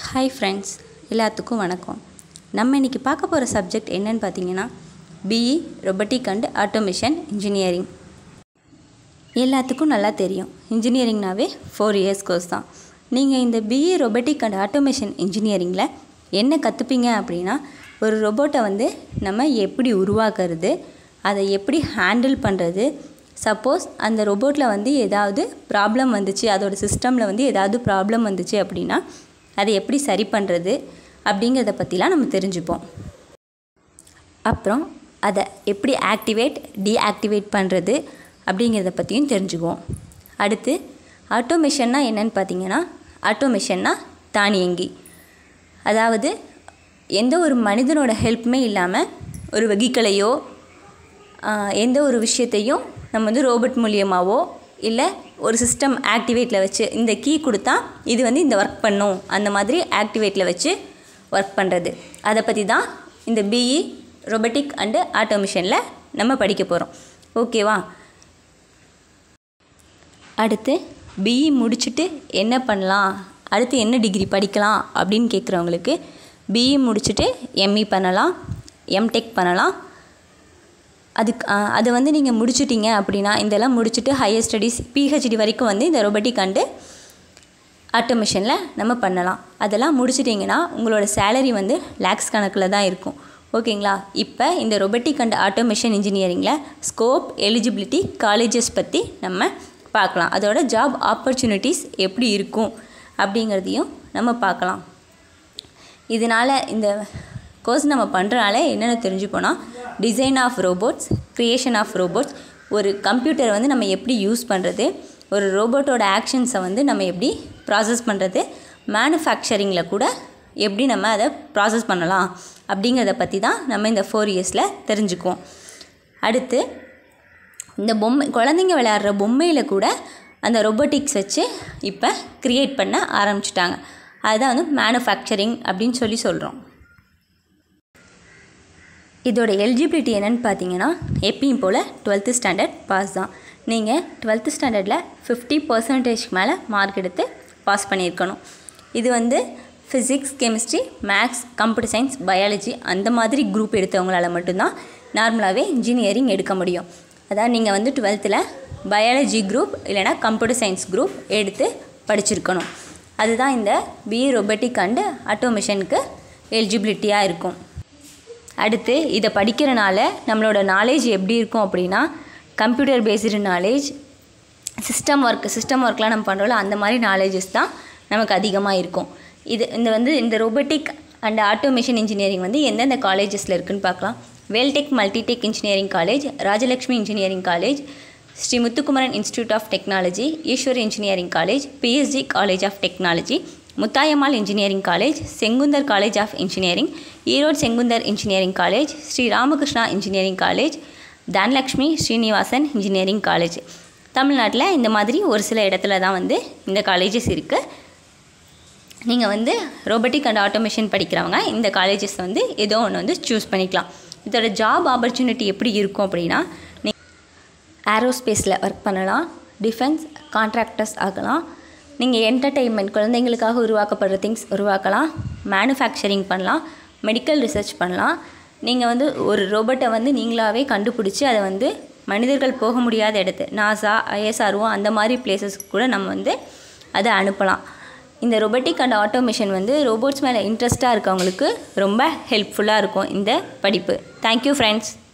hi friends எல்லாத்துக்கும் வணக்கம் நம்ம இன்றைக்கி பார்க்க போகிற சப்ஜெக்ட் என்னன்னு பார்த்தீங்கன்னா BE robotic and automation engineering எல்லாத்துக்கும் நல்லா தெரியும் இன்ஜினியரிங்னாவே ஃபோர் இயர்ஸ் கோர்ஸ் தான் நீங்கள் இந்த பிஇ ரொபோட்டிக் அண்ட் ஆட்டோமேஷன் இன்ஜினியரிங்கில் என்ன கற்றுப்பீங்க அப்படின்னா ஒரு ரொபோட்டை வந்து நம்ம எப்படி உருவாக்குறது அதை எப்படி ஹேண்டில் பண்ணுறது சப்போஸ் அந்த ரொபோட்டில் வந்து ஏதாவது ப்ராப்ளம் வந்துச்சு அதோட சிஸ்டமில் வந்து ஏதாவது ப்ராப்ளம் வந்துச்சு அப்படின்னா அதை எப்படி சரி பண்ணுறது அப்படிங்கிறத பற்றிலாம் நம்ம தெரிஞ்சுப்போம் அப்புறம் அதை எப்படி ஆக்டிவேட் டீஆக்டிவேட் பண்ணுறது அப்படிங்கிறத பற்றியும் தெரிஞ்சுக்குவோம் அடுத்து ஆட்டோமேஷன்னா என்னன்னு பார்த்தீங்கன்னா ஆட்டோமேஷன்னா தானியங்கி அதாவது எந்த ஒரு மனிதனோட ஹெல்ப்புமே இல்லாமல் ஒரு வெஹிக்களையோ எந்த ஒரு விஷயத்தையும் நம்ம வந்து ரோபோட் மூலியமாகவோ இல்லை ஒரு சிஸ்டம் ஆக்டிவேட்டில் வச்சு இந்த கீ கொடுத்தா இது வந்து இந்த ஒர்க் பண்ணும் அந்த மாதிரி ஆக்டிவேட்டில் வச்சு ஒர்க் பண்ணுறது அதை பற்றி தான் இந்த பிஇ ரொபோட்டிக் அண்டு ஆட்டோமேஷனில் நம்ம படிக்க போகிறோம் ஓகேவா அடுத்து பிஇ முடிச்சுட்டு என்ன பண்ணலாம் அடுத்து என்ன டிகிரி படிக்கலாம் அப்படின்னு கேட்குறவங்களுக்கு பிஇ முடிச்சுட்டு எம்இ பண்ணலாம் எம்டெக் பண்ணலாம் அதுக்கு அதை வந்து நீங்கள் முடிச்சிட்டிங்க அப்படின்னா இதெல்லாம் முடிச்சுட்டு ஹையர் ஸ்டடீஸ் பிஹெச்டி வரைக்கும் வந்து இந்த ரொபோட்டிக் அண்டு ஆட்டோமேஷனில் நம்ம பண்ணலாம் அதெல்லாம் முடிச்சிட்டிங்கன்னா உங்களோட சேலரி வந்து லேக்ஸ் கணக்கில் தான் இருக்கும் ஓகேங்களா இப்போ இந்த ரொபோட்டிக் அண்ட் ஆட்டோமேஷன் இன்ஜினியரிங்கில் ஸ்கோப் எலிஜிபிலிட்டி காலேஜஸ் பற்றி நம்ம பார்க்கலாம் அதோட ஜாப் ஆப்பர்ச்சுனிட்டிஸ் எப்படி இருக்கும் அப்படிங்கிறதையும் நம்ம பார்க்கலாம் இதனால் இந்த கோர்ஸ் நம்ம பண்ணுறனால என்னென்ன தெரிஞ்சுப்போனா design of robots creation of robots ஒரு கம்ப்யூட்டர் வந்து நம்ம எப்படி யூஸ் பண்ணுறது ஒரு ரோபோட்டோட ஆக்ஷன்ஸை வந்து நம்ம எப்படி ப்ராசஸ் பண்ணுறது மேனுஃபேக்சரிங்கில் கூட எப்படி நம்ம அதை ப்ராசஸ் பண்ணலாம் அப்படிங்கிறத பற்றி தான் நம்ம இந்த ஃபோர் இயர்ஸில் தெரிஞ்சுக்குவோம் அடுத்து இந்த பொம்மை குழந்தைங்க விளையாடுற பொம்மையில் கூட அந்த ரொபோட்டிக்ஸ் வச்சு இப்போ க்ரியேட் பண்ண ஆரம்பிச்சிட்டாங்க அதுதான் வந்து மேனுஃபேக்சரிங் அப்படின்னு சொல்லி சொல்கிறோம் இதோட எலிஜிபிலிட்டி என்னென்னு பார்த்தீங்கன்னா எப்பயும் போல் டுவெல்த்து ஸ்டாண்டர்ட் பாஸ் தான் நீங்கள் டுவெல்த்து ஸ்டாண்டர்டில் ஃபிஃப்டி பர்சன்டேஜ்க்கு மேலே மார்க் எடுத்து பாஸ் பண்ணியிருக்கணும் இது வந்து physics chemistry maths computer science biology அந்த மாதிரி குரூப் எடுத்தவங்களால மட்டும்தான் நார்மலாகவே இன்ஜினியரிங் எடுக்க முடியும் அதாவது நீங்கள் வந்து டுவெல்த்தில் பயாலஜி குரூப் இல்லைனா கம்ப்யூட்டர் சயின்ஸ் குரூப் எடுத்து படிச்சிருக்கணும் அதுதான் இந்த பிஇ ரொபோட்டிக் அண்டு ஆட்டோமேஷனுக்கு எலிஜிபிலிட்டியாக இருக்கும் அடுத்து இதை படிக்கிறனால நம்மளோட நாலேஜ் எப்படி இருக்கும் அப்படின்னா computer based knowledge system work system ஒர்க்லாம் நம்ம பண்ணுறோம்ல அந்த மாதிரி நாலேஜஸ் தான் நமக்கு அதிகமாக இருக்கும் இது இந்த வந்து இந்த ரொபோட்டிக் அண்ட் ஆட்டோமேஷன் இன்ஜினியரிங் வந்து எந்தெந்த காலேஜஸில் இருக்குதுன்னு பார்க்கலாம் Veltech Multitech engineering college Rajalakshmi engineering college Sri Muthukumaran institute of technology Eswar engineering college PSG college of technology Muthayammal engineering college Sengunthar college of engineering Erode Sengunthar engineering college Sri Ramakrishna engineering college Dhanalakshmi Srinivasan engineering college தமிழ்நாட்டில் இந்த மாதிரி ஒரு சில இடத்துல தான் வந்து இந்த காலேஜஸ் இருக்குது நீங்கள் வந்து ரோபோட்டிக் அண்ட் ஆட்டோமேஷன் படிக்கிறவங்க இந்த காலேஜஸ் வந்து ஏதோ ஒன்று வந்து சூஸ் பண்ணிக்கலாம் இதோட ஜாப் ஆப்பர்ச்சுனிட்டி எப்படி இருக்கும் அப்படின்னா நீ ஏரோஸ்பேஸில் ஒர்க் பண்ணலாம் டிஃபென்ஸ் கான்ட்ராக்டர்ஸ் ஆகலாம் நீங்கள் என்டர்டெயின்மெண்ட் குழந்தைங்களுக்காக உருவாக்கப்படுற திங்ஸ் உருவாக்கலாம் மேனுஃபேக்சரிங் பண்ணலாம் மெடிக்கல் ரிசர்ச் பண்ணலாம் நீங்கள் வந்து ஒரு ரோபோட்டை வந்து நீங்களாகவே கண்டுபிடிச்சி அதை வந்து மனிதர்கள் போக முடியாத இடத்து நாசா ஐஎஸ்ஆர்ஓ அந்த மாதிரி பிளேசஸ்க்கு கூட நம்ம வந்து அதை அனுப்பலாம் இந்த ரொபோட்டிக் அண்ட் ஆட்டோமேஷன் வந்து ரோபோட்ஸ் மேலே இன்ட்ரெஸ்ட்டாக இருக்கவங்களுக்கு ரொம்ப ஹெல்ப்ஃபுல்லாக இருக்கும் இந்த படிப்பு தேங்க்யூ ஃப்ரெண்ட்ஸ்